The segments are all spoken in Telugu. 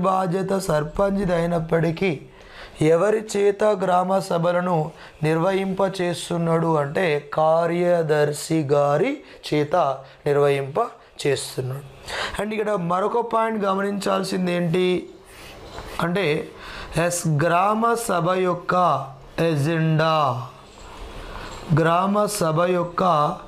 బాధ్యత సర్పంచ్ది అయినప్పటికీ ఎవరి చేత గ్రామ సభలను నిర్వహింప చేస్తున్నాడు అంటే కార్యదర్శి గారి చేత నిర్వహింప చేస్తున్నాడు అండ్ ఇక్కడ మరొక పాయింట్ గమనించాల్సింది ఏంటి అంటే ఎస్ గ్రామ సభ యొక్క ఎజెండా గ్రామ సభ యొక్క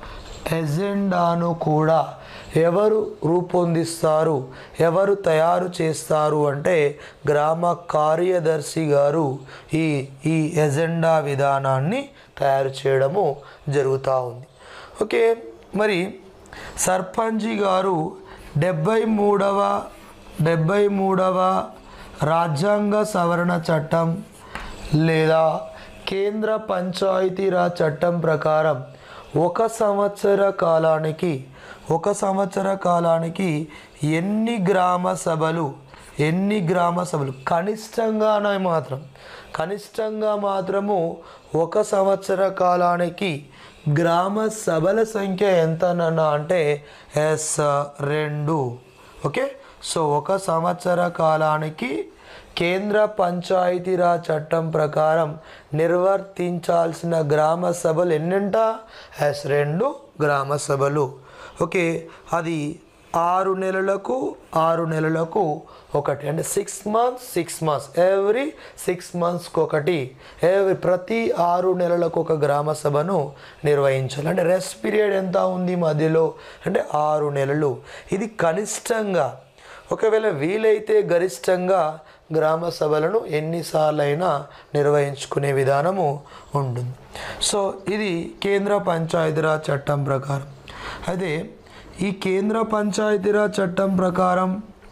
ఎజెండాను కూడా ఎవరు రూపొందిస్తారు ఎవరు తయారు చేస్తారు అంటే గ్రామ కార్యదర్శి గారు ఈ ఈ ఎజెండా విధానాన్ని తయారు చేయడము జరుగుతూ ఉంది ఓకే మరి సర్పంచి గారు డెబ్బై మూడవ డెబ్బై మూడవ రాజ్యాంగ సవరణ చట్టం లేదా కేంద్ర పంచాయతీరాజ్ చట్టం ప్రకారం ఒక సంవత్సర కాలానికి ఒక సంవత్సర కాలానికి ఎన్ని గ్రామ సభలు ఎన్ని గ్రామ సభలు కనిష్టంగానే మాత్రం కనిష్టంగా మాత్రము ఒక సంవత్సర కాలానికి గ్రామ సభల సంఖ్య ఎంతనన్నా అంటే ఎస్ రెండు ఓకే సో ఒక సంవత్సర కాలానికి కేంద్ర పంచాయతీరాజ్ చట్టం ప్రకారం నిర్వర్తించాల్సిన గ్రామ సభలు ఎన్నింట ఎస్ రెండు గ్రామ సభలు ఓకే అది ఆరు నెలలకు ఆరు నెలలకు ఒకటి అంటే six months six months every six మంత్స్కి ఒకటి ఎవ్రీ ప్రతి ఆరు నెలలకు ఒక గ్రామ సభను నిర్వహించాలి అంటే రెస్ట్ పీరియడ్ ఎంత ఉంది మధ్యలో అంటే ఆరు నెలలు ఇది కనిష్టంగా ఒకవేళ వీలైతే గరిష్టంగా గ్రామ సభలను ఎన్నిసార్లైనా నిర్వహించుకునే విధానము ఉంటుంది సో ఇది కేంద్ర పంచాయతీరాజ్ చట్టం ప్రకారం అయితే ఈ కేంద్ర పంచాయతీరాజ్ చట్టం ప్రకారం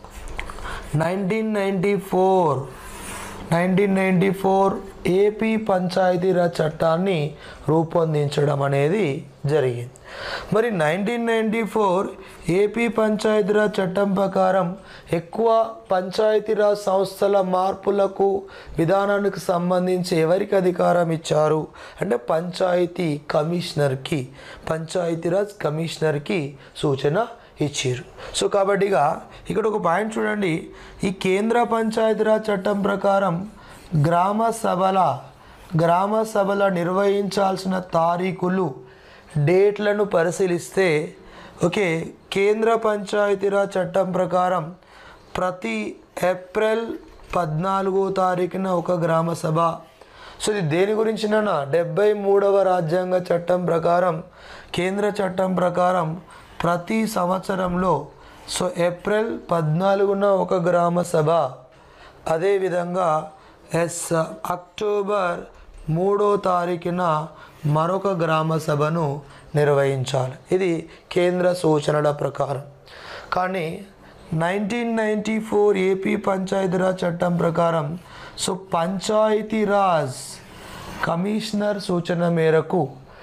nineteen ninety four nineteen ninety four AP Panchayati Raj చట్టాన్ని రూపొందించడం అనేది జరిగింది మరి nineteen ninety four AP Panchayati Raj చట్టం ప్రకారం ఎక్కువ పంచాయతీరాజ్ సంస్థల మార్పులకు విధానానికి సంబంధించి ఎవరికి అధికారం ఇచ్చారు అంటే పంచాయతీ కమిషనర్కి పంచాయతీరాజ్ కమిషనర్కి సూచన ఇచ్చారు సో కాబట్టిగా ఇక్కడ ఒక పాయింట్ చూడండి ఈ కేంద్ర పంచాయతీరాజ్ చట్టం ప్రకారం గ్రామ సభల గ్రామ సభల నిర్వహించాల్సిన తారీఖులు డేట్లను పరిశీలిస్తే ఓకే కేంద్ర పంచాయతీరాజ్ చట్టం ప్రకారం ప్రతి ఏప్రిల్ పద్నాలుగో తారీఖున ఒక గ్రామ సభ సో ఇది దేని గురించినా డెబ్బై మూడవ రాజ్యాంగ చట్టం ప్రకారం కేంద్ర చట్టం ప్రకారం ప్రతి సంవత్సరంలో సో ఏప్రిల్ పద్నాలుగున ఒక గ్రామ సభ అదేవిధంగా ఎస్ అక్టోబర్ మూడో తారీఖున మరొక గ్రామ సభను నిర్వహించాలి ఇది కేంద్ర సూచనల ప్రకారం కానీ nineteen ninety four AP Panchayati Raj చట్టం ప్రకారం సో పంచాయతీరాజ్ కమిషనర్ సూచన మేరకు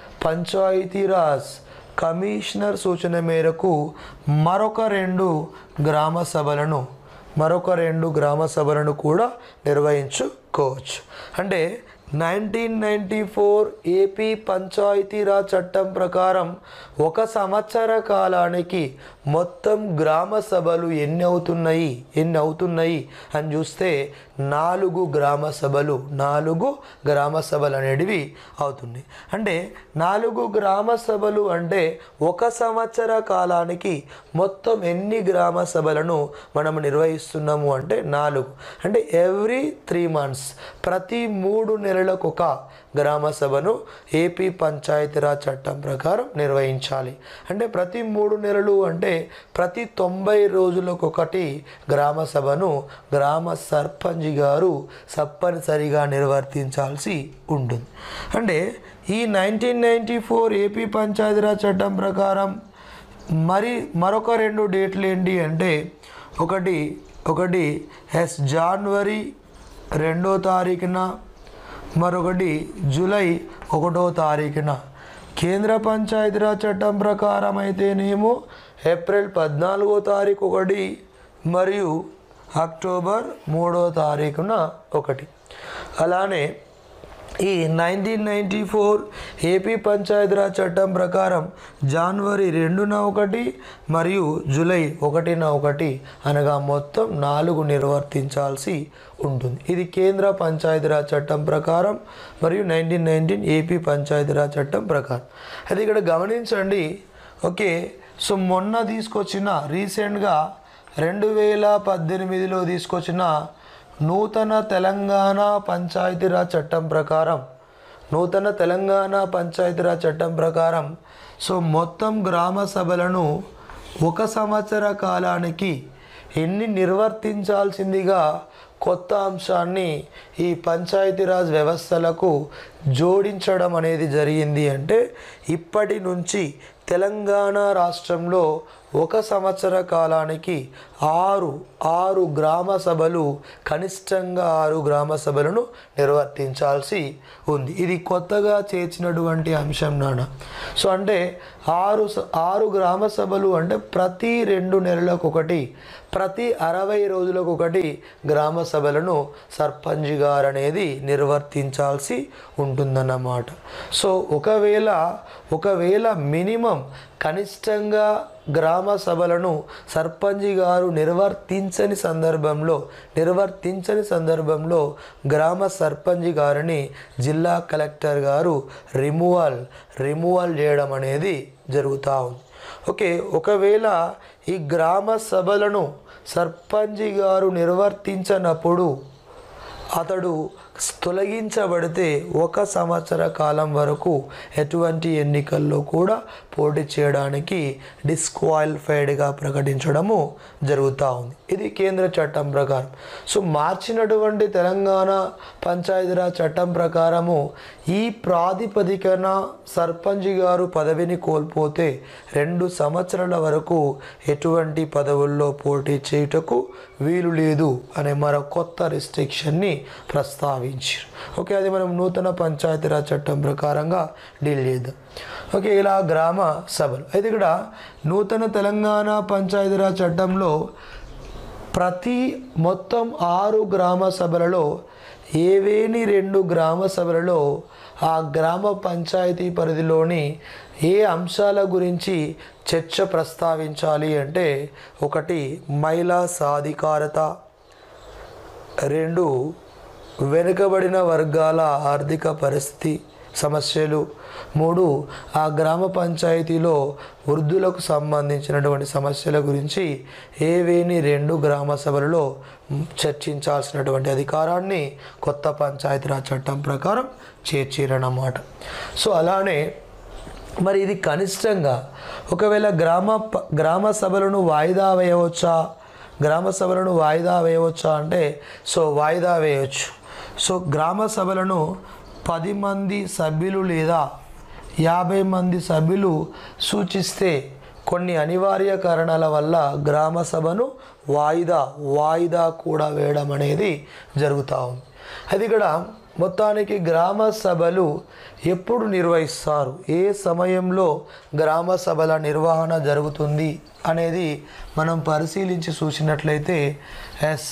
పంచాయతీరాజ్ కమిషనర్ సూచన మేరకు మరొక రెండు గ్రామ సభలను మరొక రెండు గ్రామ సభలను కూడా నిర్వహించుకోవచ్చు అంటే nineteen ninety four AP Panchayati Raj చట్టం ప్రకారం ఒక సంవత్సర కాలానికి మొత్తం గ్రామ సభలు ఎన్ని అవుతున్నాయి ఎన్ని అవుతున్నాయి అని చూస్తే నాలుగు గ్రామ సభలు నాలుగు గ్రామ సభలు అనేటివి అవుతున్నాయి అంటే నాలుగు గ్రామ సభలు అంటే ఒక సంవత్సర కాలానికి మొత్తం ఎన్ని గ్రామ సభలను మనం నిర్వహిస్తున్నాము అంటే నాలుగు అంటే ఎవ్రీ త్రీ మంత్స్ ప్రతి మూడు నెలలకు ఒక గ్రామ సభను ఏపీ పంచాయతీరాజ్ చట్టం ప్రకారం నిర్వహించాలి అంటే ప్రతి మూడు నెలలు అంటే ప్రతి తొంభై రోజులకు ఒకటి గ్రామ సభను గ్రామ సర్పంచ్ గారు తప్పనిసరిగా నిర్వర్తించాల్సి ఉంటుంది అంటే ఈ nineteen ninety four AP Panchayati Raj చట్టం ప్రకారం మరి మరొక రెండు డేట్లు ఏంటి అంటే ఒకటి ఒకటి ఎస్ జనవరి రెండో తారీఖున మరొకటి జూలై ఒకటో తారీఖున కేంద్ర పంచాయతీరాజ్ చట్టం ప్రకారం అయితేనేమో ఏప్రిల్ పద్నాలుగో తారీఖు ఒకటి మరియు అక్టోబర్ మూడో తారీఖున ఒకటి అలానే ఈ nineteen ninety four AP Panchayati Raj చట్టం ప్రకారం జనవరి రెండున ఒకటి మరియు జూలై ఒకటిన ఒకటి అనగా మొత్తం నాలుగు నిర్వర్తించాల్సి ఉంటుంది ఇది కేంద్ర పంచాయతీరాజ్ చట్టం ప్రకారం మరియు నైన్టీన్ నైన్టీన్ ఏపీ పంచాయతీరాజ్ చట్టం ప్రకారం అయితే ఇక్కడ గమనించండి ఓకే సో మొన్న తీసుకొచ్చిన రీసెంట్గా రెండు వేల పద్దెనిమిదిలో తీసుకొచ్చిన నూతన తెలంగాణ పంచాయతీరాజ్ చట్టం ప్రకారం నూతన తెలంగాణ పంచాయతీరాజ్ చట్టం ప్రకారం సో మొత్తం గ్రామ సభలను ఒక సంవత్సర కాలానికి ఎన్ని నిర్వర్తించాల్సిందిగా కొత్త అంశాన్ని ఈ పంచాయతీరాజ్ వ్యవస్థలకు జోడించడం అనేది జరిగింది అంటే ఇప్పటి నుంచి తెలంగాణ రాష్ట్రంలో ఒక సంవత్సర కాలానికి ఆరు ఆరు గ్రామ సభలు కనిష్టంగా ఆరు గ్రామ సభలను నిర్వర్తించాల్సి ఉంది ఇది కొత్తగా చేర్చినటువంటి అంశం నాన్న సో అంటే ఆరు స- ఆరు గ్రామ సభలు అంటే ప్రతి రెండు నెలలకు ఒకటి ప్రతి అరవై రోజులకు ఒకటి గ్రామ సభలను సర్పంచ్ గారు అనేది నిర్వర్తించాల్సి ఉంటుందన్నమాట సో ఒకవేళ ఒకవేళ మినిమం కనిష్టంగా గ్రామ సభలను సర్పంచ్ గారు నిర్వర్తించని సందర్భంలో నిర్వర్తించని సందర్భంలో గ్రామ సర్పంచ్ గారిని జిల్లా కలెక్టర్ గారు రిమూవల్ రిమూవల్ చేయడం అనేది జరుగుతూ ఉంది ఓకే ఒకవేళ ఈ గ్రామ సభలను సర్పంచ్ గారు నిర్వర్తించనప్పుడు అతడు తొలగించబడితే ఒక సంవత్సర కాలం వరకు ఎటువంటి ఎన్నికల్లో కూడా పోటీ చేయడానికి డిస్క్వాలిఫైడ్గా ప్రకటించడము జరుగుతూ ఉంది ఇది కేంద్ర చట్టం ప్రకారం సో మార్చినటువంటి తెలంగాణ పంచాయతీరాజ్ చట్టం ప్రకారము ఈ ప్రాతిపదికన సర్పంచ్ గారు పదవిని కోల్పోతే రెండు సంవత్సరాల వరకు ఎటువంటి పదవుల్లో పోటీ చేయుటకు వీలు లేదు అనే మరో కొత్త రిస్ట్రిక్షన్ని ప్రస్తావించారు ఓకే అది మనం నూతన పంచాయతీరాజ్ చట్టం ప్రకారంగా డీల్ చేద్దాం ఓకే ఇలా గ్రామ సభలు అయితే ఇక్కడ నూతన తెలంగాణ పంచాయతీరాజ్ చట్టంలో ప్రతి మొత్తం ఆరు గ్రామ సభలలో ఏవేని రెండు గ్రామ సభలలో ఆ గ్రామ పంచాయతీ పరిధిలోని ఏ అంశాల గురించి చర్చ ప్రస్తావించాలి అంటే ఒకటి మహిళా సాధికారత రెండు వెనుకబడిన వర్గాల ఆర్థిక పరిస్థితి సమస్యలు మూడు ఆ గ్రామ పంచాయతీలో వృద్ధులకు సంబంధించినటువంటి సమస్యల గురించి ఏవేని రెండు గ్రామ సభలలో చర్చించాల్సినటువంటి అధికారాన్ని కొత్త పంచాయతీరాజ్ చట్టం ప్రకారం చేర్చిరన్నమాట సో అలానే మరి ఇది కనిష్టంగా ఒకవేళ గ్రామ ప- గ్రామ సభలను వాయిదా వేయవచ్చా గ్రామ సభలను వాయిదా వేయవచ్చా అంటే సో వాయిదా వేయవచ్చు సో గ్రామ సభలను పది మంది సభ్యులు లేదా యాభై మంది సభ్యులు సూచిస్తే కొన్ని అనివార్య కారణాల వల్ల గ్రామ సభను వాయిదా వాయిదా కూడా వేయడం అనేది జరుగుతూ ఉంది అది ఇక్కడ మొత్తానికి గ్రామ సభలు ఎప్పుడు నిర్వహిస్తారు ఏ సమయంలో గ్రామ సభల నిర్వహణ జరుగుతుంది అనేది మనం పరిశీలించి చూసినట్లయితే ఎస్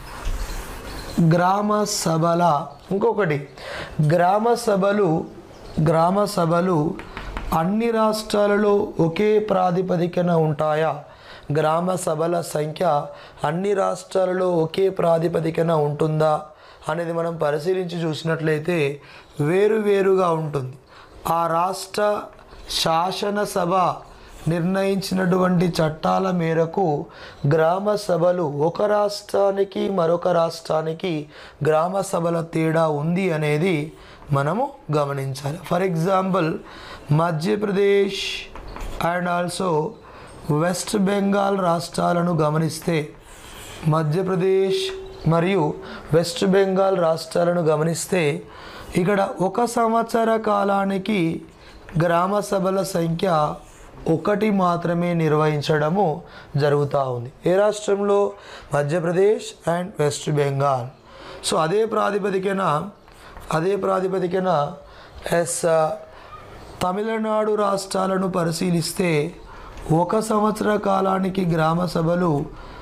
గ్రామ సభల ఇంకొకటి గ్రామ సభలు గ్రామ సభలు అన్ని రాష్ట్రాలలో ఒకే ప్రాతిపదికన ఉంటాయా గ్రామ సభల సంఖ్య అన్ని రాష్ట్రాలలో ఒకే ప్రాతిపదికన ఉంటుందా అనేది మనం పరిశీలించి చూసినట్లయితే వేరువేరుగా ఉంటుంది ఆ రాష్ట్ర శాసనసభ నిర్ణయించినటువంటి చట్టాల మేరకు గ్రామ సభలు ఒక రాష్ట్రానికి మరొక రాష్ట్రానికి గ్రామ సభల తేడా ఉంది అనేది మనము గమనించాలి for example Madhya Pradesh and also West Bengal రాష్ట్రాలను గమనిస్తే మధ్యప్రదేశ్ మరియు వెస్ట్ బెంగాల్ రాష్ట్రాలను గమనిస్తే ఇక్కడ ఒక సంవత్సర కాలానికి గ్రామ సభల సంఖ్య ఒకటి మాత్రమే నిర్వహించడము జరుగుతూ ఉంది ఏ రాష్ట్రంలో మధ్యప్రదేశ్ అండ్ వెస్ట్ బెంగాల్ సో అదే ప్రాతిపదికన అదే ప్రాతిపదికన ఎస్ తమిళనాడు రాష్ట్రాలను పరిశీలిస్తే ఒక సంవత్సర కాలానికి గ్రామ సభలు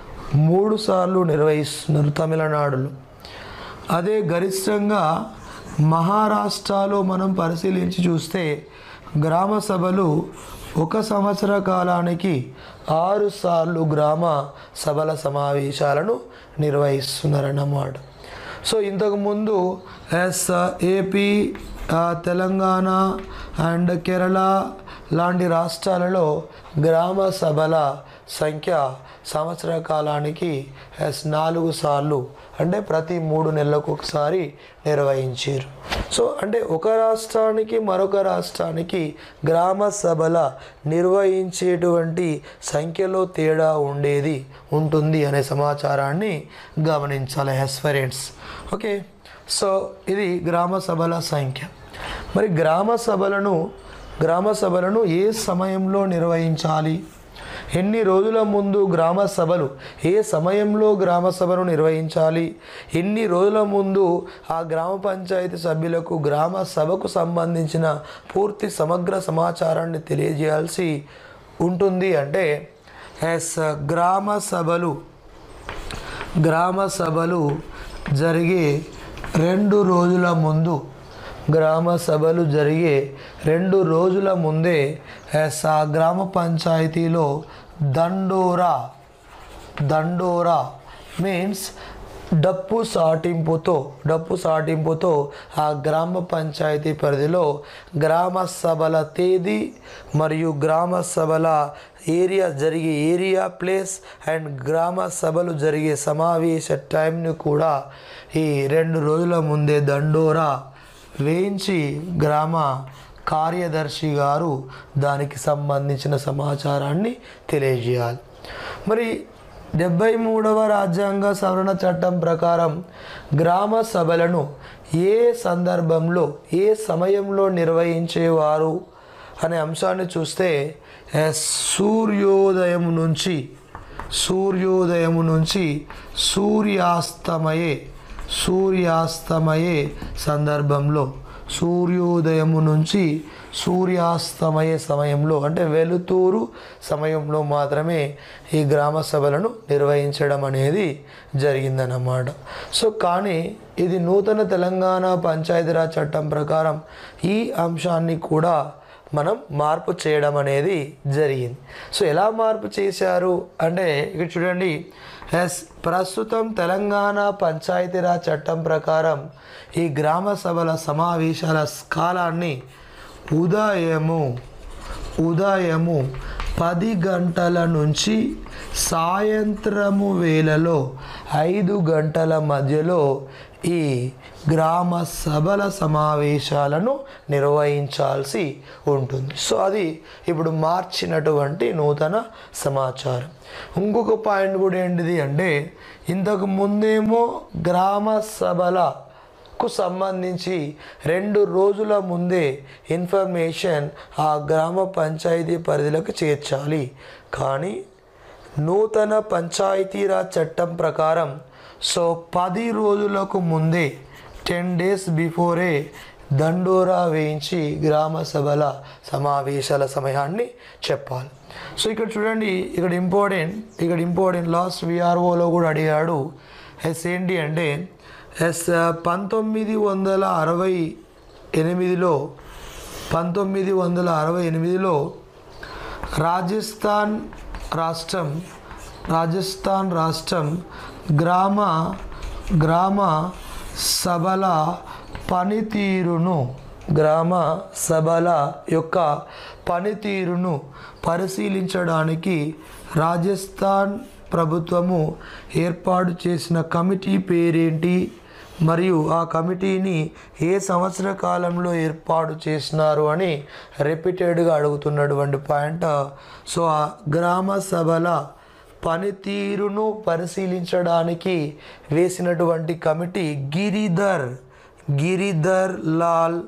మూడు సార్లు నిర్వహిస్తున్నారు తమిళనాడులో అదే గరిష్టంగా మహారాష్ట్రలో మనం పరిశీలించి చూస్తే గ్రామ సభలు ఒక సంవత్సర కాలానికి ఆరు సార్లు గ్రామ సభల సమావేశాలను నిర్వహిస్తున్నారన్నమాట సో ఇంతకుముందు ఎస్ ఏపీ ఆ, తెలంగాణ అండ్ కేరళ లాంటి రాష్ట్రాలలో గ్రామ సభల సంఖ్య సంవత్సర కాలానికి ఎస్ నాలుగు సార్లు అంటే ప్రతి మూడు నెలలకు ఒకసారి నిర్వహించారు సో అంటే ఒక రాష్ట్రానికి మరొక రాష్ట్రానికి గ్రామ సభల నిర్వహించేటువంటి సంఖ్యలో తేడా ఉండేది ఉంటుంది అనే సమాచారాన్ని గమనించాలి హెస్ఫరెంట్స్ ఓకే సో ఇది గ్రామ సభల సంఖ్య మరి గ్రామ సభలను గ్రామ సభలను ఏ సమయంలో నిర్వహించాలి ఎన్ని రోజుల ముందు గ్రామ సభలు ఏ సమయంలో గ్రామ సభను నిర్వహించాలి ఎన్ని రోజుల ముందు ఆ గ్రామ పంచాయతీ సభ్యులకు గ్రామ సభకు సంబంధించిన పూర్తి సమగ్ర సమాచారాన్ని తెలియజేయాల్సి ఉంటుంది అంటే ఎస్ గ్రామ సభలు గ్రామ సభలు జరిగే రెండు రోజుల ముందు గ్రామ సభలు జరిగే రెండు రోజుల ముందే ఎస్ ఆ గ్రామ పంచాయతీలో దండోరా దండోరా మీన్స్ డప్పు సాటింపుతో డప్పు సాటింపుతో ఆ గ్రామ పంచాయతీ పరిధిలో గ్రామ సభల తేదీ మరియు గ్రామ సభల ఏరియా జరిగే ఏరియా ప్లేస్ అండ్ గ్రామ సభలు జరిగే సమావేశ టైంని కూడా ఈ రెండు రోజుల ముందే దండోరా వేయించి గ్రామ కార్యదర్శి గారు దానికి సంబంధించిన సమాచారాన్ని తెలియజేయాలి మరి డెబ్బై మూడవ రాజ్యాంగ సవరణ చట్టం ప్రకారం గ్రామ సభలను ఏ సందర్భంలో ఏ సమయంలో నిర్వహించేవారు అనే అంశాన్ని చూస్తే ఎస్, సూర్యోదయం నుంచి సూర్యోదయం నుంచి సూర్యాస్తమయే సూర్యాస్తమయే సందర్భంలో సూర్యోదయము నుంచి సూర్యాస్తమయ సమయంలో అంటే వెలుతూరు సమయంలో మాత్రమే ఈ గ్రామ సభలను నిర్వహించడం అనేది జరిగిందన్నమాట సో కానీ ఇది నూతన తెలంగాణ పంచాయతీరాజ్ చట్టం ప్రకారం ఈ అంశాన్ని కూడా మనం మార్పు చేయడం అనేది జరిగింది సో ఎలా మార్పు చేశారు అంటే ఇక్కడ చూడండి ఎస్ ప్రస్తుతం తెలంగాణ పంచాయతీరాజ్ చట్టం ప్రకారం ఈ గ్రామ సభల సమావేశాల కాలాన్ని ఉదయము ఉదయము పది గంటల నుంచి సాయంత్రము వేళలో ఐదు గంటల మధ్యలో ఈ గ్రామ సభల సమావేశాలను నిర్వహించాల్సి ఉంటుంది సో అది ఇప్పుడు మార్చినటువంటి నూతన సమాచారం ఇంకొక పాయింట్ కూడా ఏంటిది అంటే ఇంతకు ముందేమో గ్రామ సభల కు సంబంధించి రెండు రోజుల ముందే ఇన్ఫర్మేషన్ ఆ గ్రామ పంచాయతీ పరిధిలోకి చేర్చాలి కానీ నూతన పంచాయతీరాజ్ చట్టం ప్రకారం సో పది రోజులకు ముందే టెన్ డేస్ బిఫోరే దండోరా వేయించి గ్రామ సభల సమావేశాల సమయాన్ని చెప్పాలి సో ఇక్కడ చూడండి ఇక్కడ ఇంపార్టెంట్ ఇక్కడ ఇంపార్టెంట్ లాస్ట్ విఆర్ఓలో కూడా అడిగాడు ఎస్ ఏంటి అంటే ఎస్ పంతొమ్మిది వందల అరవై ఎనిమిదిలో పంతొమ్మిది వందల అరవై ఎనిమిదిలో రాజస్థాన్ రాష్ట్రం రాజస్థాన్ రాష్ట్రం గ్రామ గ్రామ సభల పనితీరును గ్రామ సభల యొక్క పనితీరును పరిశీలించడానికి రాజస్థాన్ ప్రభుత్వము ఏర్పాటు చేసిన కమిటీ పేరేంటి మరియు ఆ కమిటీని ఏ సంవత్సర కాలంలో ఏర్పాటు చేసినారు అని రిపీటెడ్గా అడుగుతున్నటువంటి పాయింట్ సో ఆ గ్రామ సభల పనితీరును పరిశీలించడానికి వేసినటువంటి కమిటీ గిరిధర్ గిరిధర్ లాల్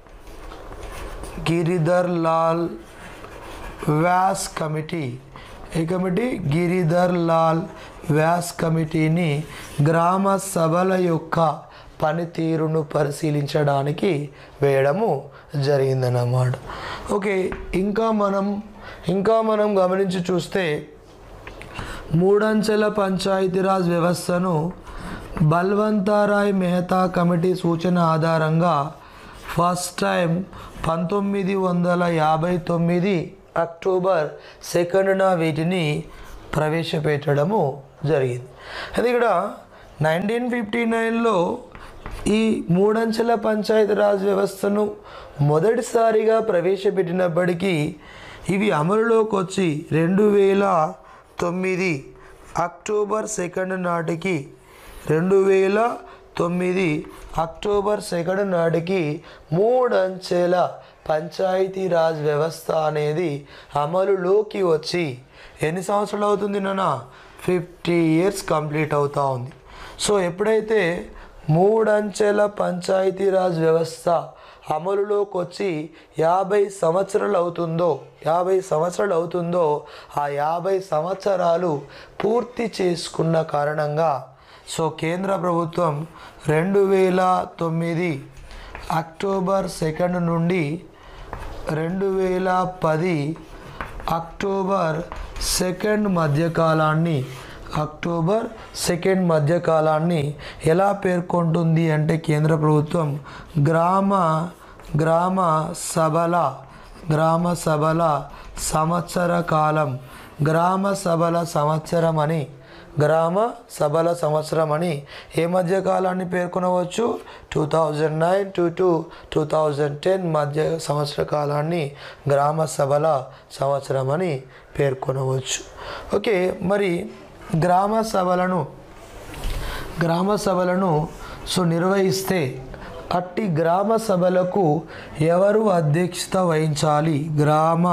గిరిధర్ లాల్ వ్యాస్ కమిటీ ఈ కమిటీ గిరిధర్ లాల్ వ్యాస్ కమిటీని గ్రామ సభల యొక్క పనితీరును పరిశీలించడానికి వేయడము జరిగిందన్నమాట ఓకే ఇంకా మనం ఇంకా మనం గమనించి చూస్తే మూడంచెల పంచాయతీరాజ్ వ్యవస్థను బల్వంతారాయ్ మెహతా కమిటీ సూచన ఆధారంగా ఫస్ట్ టైం పంతొమ్మిది వందల యాభై తొమ్మిది అక్టోబర్ సెకండ్న వీటిని ప్రవేశపెట్టడము జరిగింది అది ఇక్కడ నైన్టీన్ ఫిఫ్టీ నైన్లో ఈ మూడంచెల పంచాయతీరాజ్ వ్యవస్థను మొదటిసారిగా ప్రవేశపెట్టినప్పటికీ ఇవి అమలులోకి వచ్చి రెండు వేల తొమ్మిది అక్టోబర్ సెకండ్ నాటికి రెండు వేల తొమ్మిది అక్టోబర్ సెకండ్ నాటికి మూడంచెల పంచాయతీరాజ్ వ్యవస్థ అనేది అమలులోకి వచ్చి ఎన్ని సంవత్సరాలు అవుతుంది నాన్న ఫిఫ్టీ ఇయర్స్ కంప్లీట్ అవుతా ఉంది సో ఎప్పుడైతే మూడంచెల పంచాయతీరాజ్ వ్యవస్థ అమలులోకి వచ్చి యాభై సంవత్సరాలు అవుతుందో యాభై సంవత్సరాలు అవుతుందో ఆ యాభై సంవత్సరాలు పూర్తి చేసుకున్న కారణంగా సో కేంద్ర ప్రభుత్వం రెండు వేల తొమ్మిది అక్టోబర్ సెకండ్ నుండి రెండు వేల పది అక్టోబర్ సెకండ్ మధ్యకాలాన్ని అక్టోబర్ సెకండ్ మధ్యకాలాన్ని ఎలా పేర్కొంటుంది అంటే కేంద్ర ప్రభుత్వం గ్రామ గ్రామ సభల గ్రామ సభల సంవత్సర కాలం గ్రామ సభల సంవత్సరం అని గ్రామ సభల సంవత్సరం అని ఏ మధ్య కాలాన్ని పేర్కొనవచ్చు two thousand nine to two two thousand ten మధ్య సంవత్సర కాలాన్ని గ్రామ సభల సంవత్సరం అని పేర్కొనవచ్చు ఓకే మరి గ్రామ సభలను గ్రామ సభలను సో నిర్వహిస్తే అట్టి గ్రామ సభలకు ఎవరు అధ్యక్షత వహించాలి గ్రామ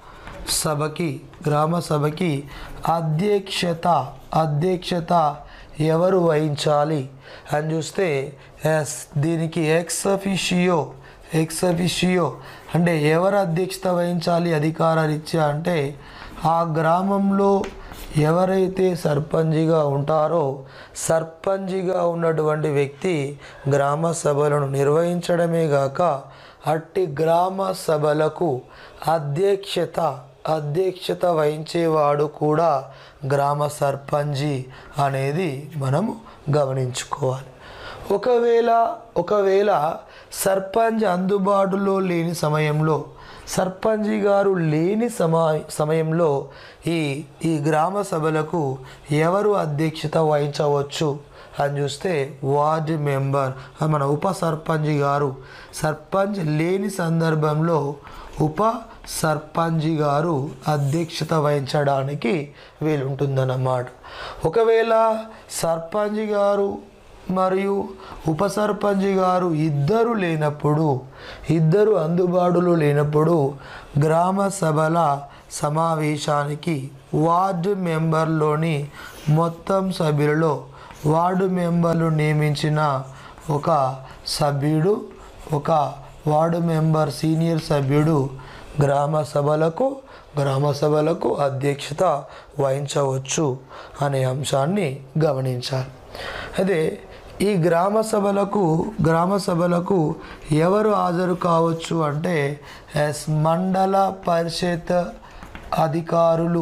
సభకి గ్రామ సభకి అధ్యక్షత అధ్యక్షత ఎవరు వహించాలి అని చూస్తే ఎస్ దీనికి ఎక్స్ అఫిషియో ఎక్స్ అఫిషియో అంటే ఎవరు అధ్యక్షత వహించాలి అధికారరీత్యా అంటే ఆ గ్రామంలో ఎవరైతే సర్పంచిగా ఉంటారో సర్పంచిగా ఉన్నటువంటి వ్యక్తి గ్రామ సభలను నిర్వహించడమే గాక అట్టి గ్రామ సభలకు అధ్యక్షత అధ్యక్షత వహించేవాడు కూడా గ్రామ సర్పంచి అనేది మనము గమనించుకోవాలి ఒకవేళ ఒకవేళ సర్పంచ్ అందుబాటులో లేని సమయంలో సర్పంచి గారు లేని సమా సమయంలో ఈ ఈ గ్రామ సభలకు ఎవరు అధ్యక్షత వహించవచ్చు అని చూస్తే వార్డు మెంబర్ అది మన ఉప సర్పంచ్ గారు సర్పంచ్ లేని సందర్భంలో ఉప సర్పంచ్ గారు అధ్యక్షత వహించడానికి వీలుంటుందన్నమాట ఒకవేళ సర్పంచ్ గారు మరియు ఉప సర్పంచ్ గారు ఇద్దరు లేనప్పుడు ఇద్దరు అందుబాటులో లేనప్పుడు గ్రామ సభల సమావేశానికి వార్డు మెంబర్లోని మొత్తం సభ్యులలో వార్డు మెంబర్లు నియమించిన ఒక సభ్యుడు ఒక వార్డు మెంబర్ సీనియర్ సభ్యుడు గ్రామ సభలకు గ్రామ సభలకు అధ్యక్షత వహించవచ్చు అనే అంశాన్ని గమనించాలి అదే ఈ గ్రామ సభలకు గ్రామ సభలకు ఎవరు హాజరు కావచ్చు అంటే ఎస్ మండల పరిషత్ అధికారులు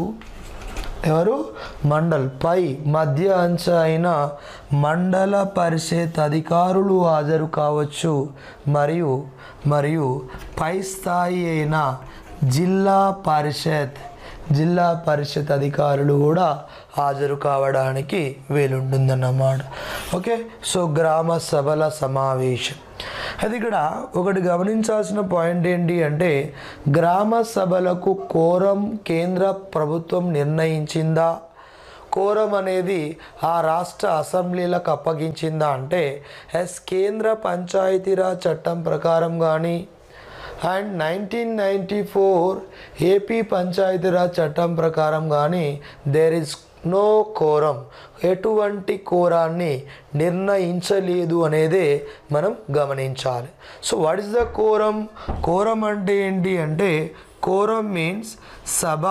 ఎవరు మండల్ పై మధ్య అంచ అయిన మండల పరిషత్ అధికారులు హాజరు కావచ్చు మరియు మరియు పై స్థాయి అయిన జిల్లా పరిషత్ జిల్లా పరిషత్ అధికారులు కూడా హాజరు కావడానికి వీలుంటుందన్నమాట ఓకే సో గ్రామ సభల సమావేశం అది ఇక్కడ ఒకటి గమనించాల్సిన పాయింట్ ఏంటి అంటే గ్రామ సభలకు కోరం కేంద్ర ప్రభుత్వం నిర్ణయించిందా కోరం అనేది ఆ రాష్ట్ర అసెంబ్లీలకు అప్పగించిందా అంటే ఎస్ కేంద్ర పంచాయతీరాజ్ చట్టం ప్రకారం కానీ and nineteen ninety four AP Panchayati Raj చట్టం ప్రకారం కానీ దేర్ ఇస్ నో కోరం ఎటువంటి కోరాన్ని నిర్ణయించలేదు అనేదే మనం గమనించాలి so what is the quorum quorum అంటే ఏంటి అంటే కోరం మీన్స్ సభ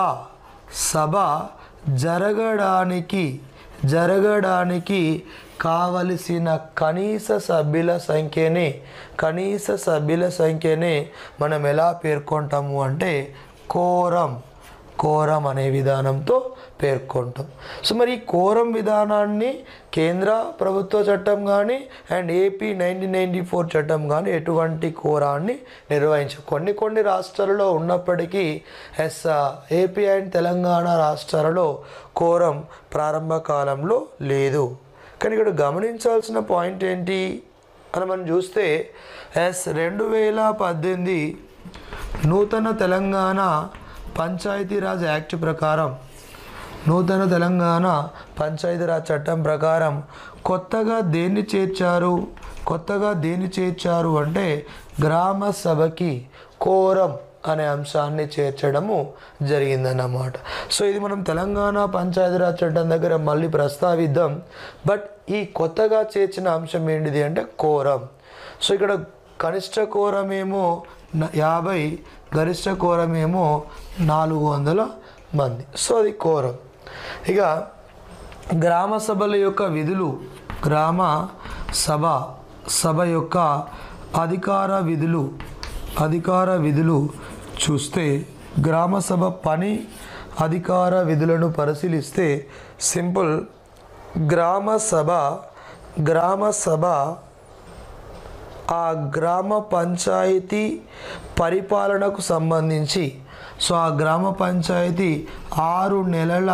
సభ జరగడానికి జరగడానికి కావలసిన కనీస సభ్యుల సంఖ్యనే కనీస సభ్యుల సంఖ్యనే మనం ఎలా పేర్కొంటాము అంటే కోరం కోరం అనే విధానంతో పేర్కొంటాం సో మరి ఈ కోరం విధానాన్ని కేంద్ర ప్రభుత్వ చట్టం కానీ and AP nineteen ninety four చట్టం కానీ ఎటువంటి కోరాన్ని నిర్వహించ కొన్ని కొన్ని రాష్ట్రాలలో ఉన్నప్పటికీ ఎస్ ఏపీ అండ్ తెలంగాణ రాష్ట్రాలలో కోరం ప్రారంభ కాలంలో లేదు కానీ ఇక్కడ గమనించాల్సిన పాయింట్ ఏంటి అని మనం చూస్తే ఎస్ రెండు వేల పద్దెనిమిది నూతన తెలంగాణ పంచాయతీరాజ్ యాక్ట్ ప్రకారం నూతన తెలంగాణ పంచాయతీరాజ్ చట్టం ప్రకారం కొత్తగా దేన్ని చేర్చారు కొత్తగా దేన్ని చేర్చారు అంటే గ్రామ సభకి కోరం అనే అంశాన్ని చేర్చడము జరిగిందన్నమాట సో ఇది మనం తెలంగాణ పంచాయతీరాజ్ చట్టం దగ్గర మళ్ళీ ప్రస్తావిద్దాం బట్ ఈ కొత్తగా చేర్చిన అంశం ఏంటిది అంటే కోరం సో ఇక్కడ కనిష్ట కోరం ఏమో న- యాభై గరిష్ట కోరం ఏమో నాలుగు వందల మంది సో అది కోరం ఇక గ్రామ సభల యొక్క విధులు గ్రామ సభ సభ యొక్క అధికార విధులు అధికార విధులు చూస్తే గ్రామ సభ పని అధికార విధులను పరిశీలిస్తే సింపుల్ గ్రామ సభ గ్రామ సభ ఆ గ్రామ పంచాయతీ పరిపాలనకు సంబంధించి సో ఆ గ్రామ పంచాయతీ ఆరు నెలల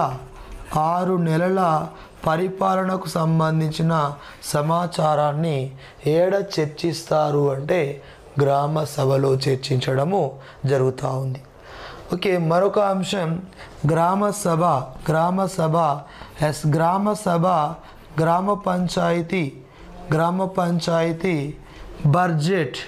ఆరు నెలల పరిపాలనకు సంబంధించిన సమాచారాన్ని ఏడ చర్చిస్తారు అంటే గ్రామ సభలో చర్చించడము జరుగుతూ ఉంది ఓకే మరొక అంశం గ్రామ సభ గ్రామ సభ ఎస్ గ్రామ సభ గ్రామ పంచాయతీ గ్రామ పంచాయతీ బడ్జెట్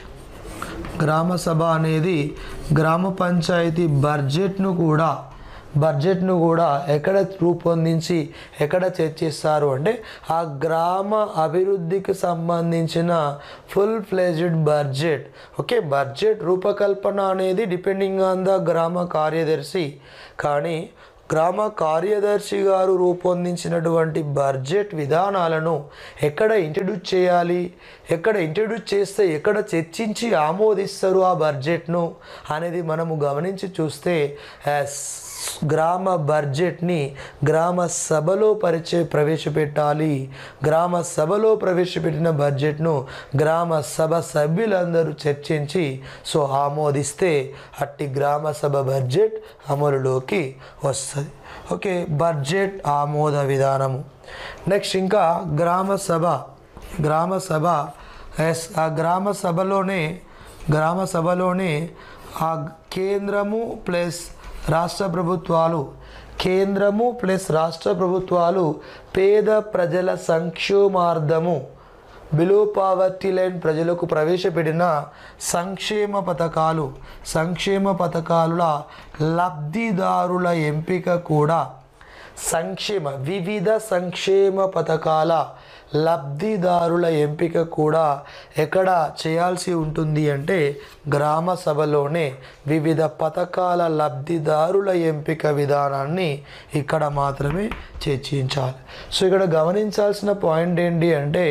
గ్రామ సభ అనేది గ్రామ పంచాయతీ బడ్జెట్ను కూడా బడ్జెట్ను కూడా ఎక్కడ రూపొందించి ఎక్కడ చర్చిస్తారు అంటే ఆ గ్రామ అభివృద్ధికి సంబంధించిన full fledged budget okay budget రూపకల్పన అనేది డిపెండింగ్ ఆన్ ద గ్రామ కార్యదర్శి కానీ గ్రామ కార్యదర్శి గారు రూపొందించినటువంటి బడ్జెట్ విధానాలను ఎక్కడ ఇంట్రడ్యూస్ చేయాలి ఎక్కడ ఇంట్రడ్యూస్ చేస్తే ఎక్కడ చర్చించి ఆమోదిస్తారు ఆ బడ్జెట్ను అనేది మనము గమనించి చూస్తే యాస్ గ్రామ బడ్జెట్ని గ్రామ సభలో పరిచయ ప్రవేశపెట్టాలి గ్రామ సభలో ప్రవేశపెట్టిన బడ్జెట్ను గ్రామ సభ సభ్యులందరూ చర్చించి సో ఆమోదిస్తే అట్టి గ్రామ సభ బడ్జెట్ అమలులోకి వస్తుంది ఓకే బడ్జెట్ ఆమోద విధానము నెక్స్ట్ ఇంకా గ్రామ సభ గ్రామ సభ ఎస్ ఆ గ్రామ సభలోనే గ్రామ సభలోనే ఆ కేంద్రము ప్లస్ రాష్ట్ర ప్రభుత్వాలు కేంద్రము ప్లస్ రాష్ట్ర ప్రభుత్వాలు పేద ప్రజల సంక్షేమార్థము బిలో పావర్టీ లైన్ ప్రజలకు ప్రవేశపెట్టిన సంక్షేమ పథకాలు సంక్షేమ పథకాల లబ్ధిదారుల ఎంపిక కూడా సంక్షేమ వివిధ సంక్షేమ పథకాల లబ్ధిదారుల ఎంపిక కూడా ఎక్కడ చేయాల్సి ఉంటుంది అంటే గ్రామ సభలోనే వివిధ పథకాల లబ్ధిదారుల ఎంపిక విధానాన్ని ఇక్కడ మాత్రమే చర్చించాలి సో ఇక్కడ గమనించాల్సిన పాయింట్ ఏంటి అంటే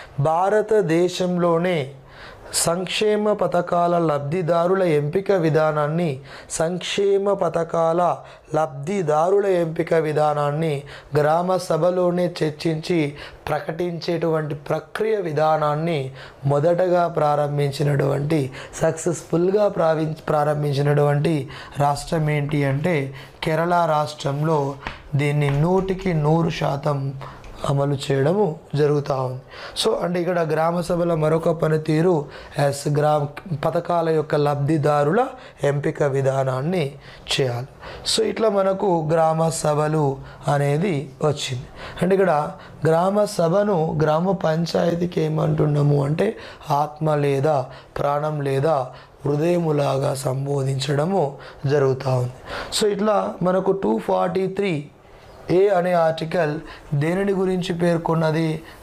భారతదేశంలోనే సంక్షేమ పథకాల లబ్ధిదారుల ఎంపిక విధానాన్ని సంక్షేమ పథకాల లబ్ధిదారుల ఎంపిక విధానాన్ని గ్రామ సభలోనే చర్చించి ప్రకటించేటువంటి ప్రక్రియ విధానాన్ని మొదటగా ప్రారంభించినటువంటి సక్సెస్ఫుల్గా ప్రావి ప్రారంభించినటువంటి రాష్ట్రం ఏంటి అంటే కేరళ రాష్ట్రంలో దీన్ని నూటికి నూరు శాతం అమలు చేయడము జరుగుతూ ఉంది సో అంటే ఇక్కడ గ్రామ సభల మరొక పనితీరు ఎస్ గ్రామ పథకాల యొక్క లబ్ధిదారుల ఎంపిక విధానాన్ని చేయాలి సో ఇట్లా మనకు గ్రామ సభలు అనేది వచ్చింది అంటే ఇక్కడ గ్రామ సభను గ్రామ పంచాయతీకి ఏమంటున్నాము అంటే ఆత్మ లేదా ప్రాణం లేదా హృదయములాగా సంబోధించడము జరుగుతూ ఉంది సో ఇట్లా మనకు టూ ఫార్టీ త్రీ ఏ అనే ఆర్టికల్ దేనిని గురించి పేర్కొన్నది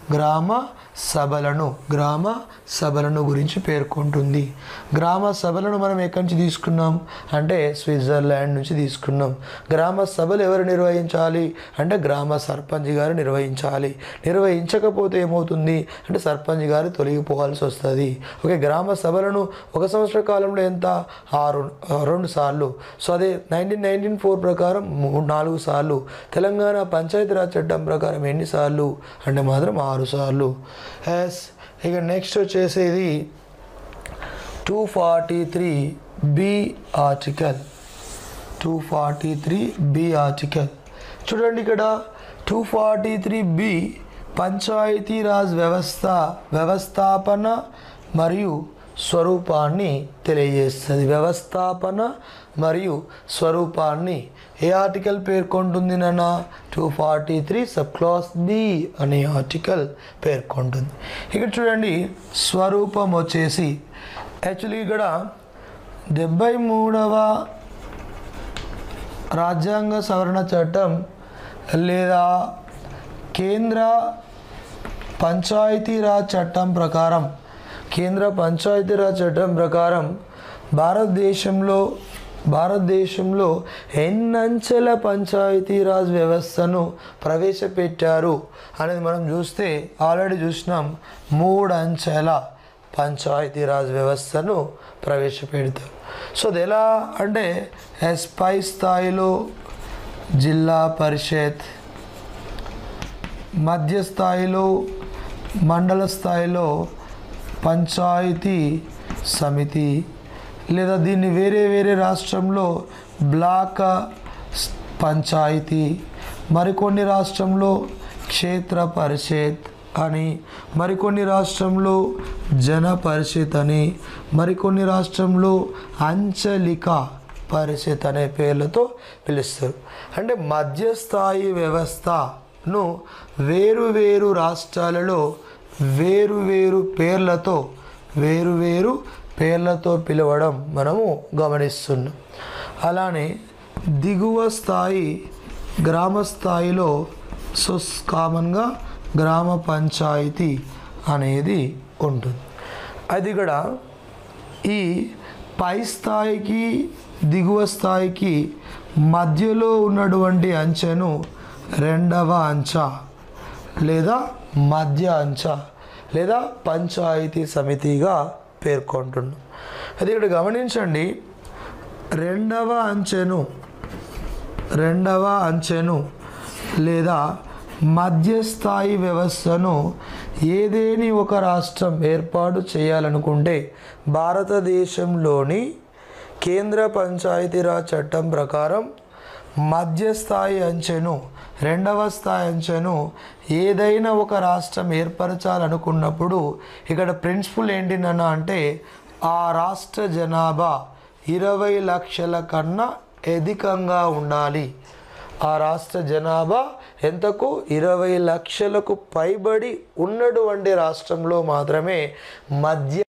గ్రామ సభలను గ్రామ సభలను గురించి పేర్కొంటుంది గ్రామ సభలను మనం ఎక్కడి నుంచి తీసుకున్నాం అంటే స్విట్జర్లాండ్ నుంచి తీసుకున్నాం గ్రామ సభలు ఎవరు నిర్వహించాలి అంటే గ్రామ సర్పంచ్ గారు నిర్వహించాలి నిర్వహించకపోతే ఏమవుతుంది అంటే సర్పంచ్ గారు తొలగిపోవాల్సి వస్తుంది ఓకే గ్రామ సభలను ఒక సంవత్సర కాలంలో ఎంత ఆరు రెండు సార్లు సో అదే నైన్టీన్ నైన్టీన్ ఫోర్ ప్రకారం మూడు నాలుగు సార్లు తెలంగాణ పంచాయతీరాజ్ చట్టం ప్రకారం ఎన్నిసార్లు అంటే మాత్రం ఆరు సార్లు ఎస్ ఇక నెక్స్ట్ వచ్చేసేది two forty three B article two forty three B article చూడండి ఇక్కడ two forty three B Panchayati Raj వ్యవస్థ వ్యవస్థాపన మరియు స్వరూపాన్ని తెలియజేస్తుంది వ్యవస్థాపన మరియు స్వరూపాన్ని ఏ ఆర్టికల్ పేర్కొంటుంది నాన్న two forty three sub class B అనే ఆర్టికల్ పేర్కొంటుంది ఇక్కడ చూడండి స్వరూపం వచ్చేసి యాక్చువల్లీ ఇక్కడ డెబ్బై మూడవ రాజ్యాంగ సవరణ చట్టం లేదా కేంద్ర పంచాయతీరాజ్ చట్టం ప్రకారం కేంద్ర పంచాయతీరాజ్ చట్టం ప్రకారం భారతదేశంలో భారతదేశంలో ఎన్నంచెల పంచాయతీరాజ్ వ్యవస్థను ప్రవేశపెట్టారు అనేది మనం చూస్తే ఆల్రెడీ చూసినాం మూడు అంచెల పంచాయతీరాజ్ వ్యవస్థను ప్రవేశపెడతారు సో అది ఎలా అంటే ఎస్పై స్థాయిలో జిల్లా పరిషత్ మధ్య స్థాయిలో మండల స్థాయిలో పంచాయతీ సమితి లేదా దీన్ని వేరే వేరే రాష్ట్రంలో బ్లాక్ స్- పంచాయతీ మరికొన్ని రాష్ట్రంలో క్షేత్ర పరిషత్ అని మరికొన్ని రాష్ట్రంలో జన పరిషత్ అని మరికొన్ని రాష్ట్రంలో అంచలిక పరిషత్ అనే పేర్లతో పిలుస్తారు అంటే మధ్యస్థాయి వ్యవస్థను వేరు వేరు రాష్ట్రాలలో వేరు వేరు పేర్లతో వేరు వేరు పేర్లతో పిలవడం మనము గమనిస్తున్నాం అలానే దిగువ స్థాయి గ్రామ స్థాయిలో సో కామన్గా గ్రామ పంచాయతీ అనేది ఉంటుంది అది ఇక్కడ ఈ పై స్థాయికి దిగువ స్థాయికి మధ్యలో ఉన్నటువంటి అంచెను రెండవ అంచ లేదా మధ్య అంచ లేదా పంచాయతీ సమితిగా పేర్కొంటున్నాం అది ఇక్కడ గమనించండి రెండవ అంచెను రెండవ అంచెను లేదా మధ్యస్థాయి వ్యవస్థను ఏదేని ఒక రాష్ట్రం ఏర్పాటు చేయాలనుకుంటే భారతదేశంలోని కేంద్ర పంచాయతీరాజ్ చట్టం ప్రకారం మధ్యస్థాయి అంచెను రెండవ స్థాయి అంచెను ఏదైనా ఒక రాష్ట్రం ఏర్పరచాలనుకున్నప్పుడు ఇక్కడ ప్రిన్సిపల్ ఏంటినన్నా అంటే ఆ రాష్ట్ర జనాభా ఇరవై లక్షల కన్నా అధికంగా ఉండాలి ఆ రాష్ట్ర జనాభా ఎంతకు ఇరవై లక్షలకు పైబడి ఉన్నటువంటి రాష్ట్రంలో మాత్రమే మధ్య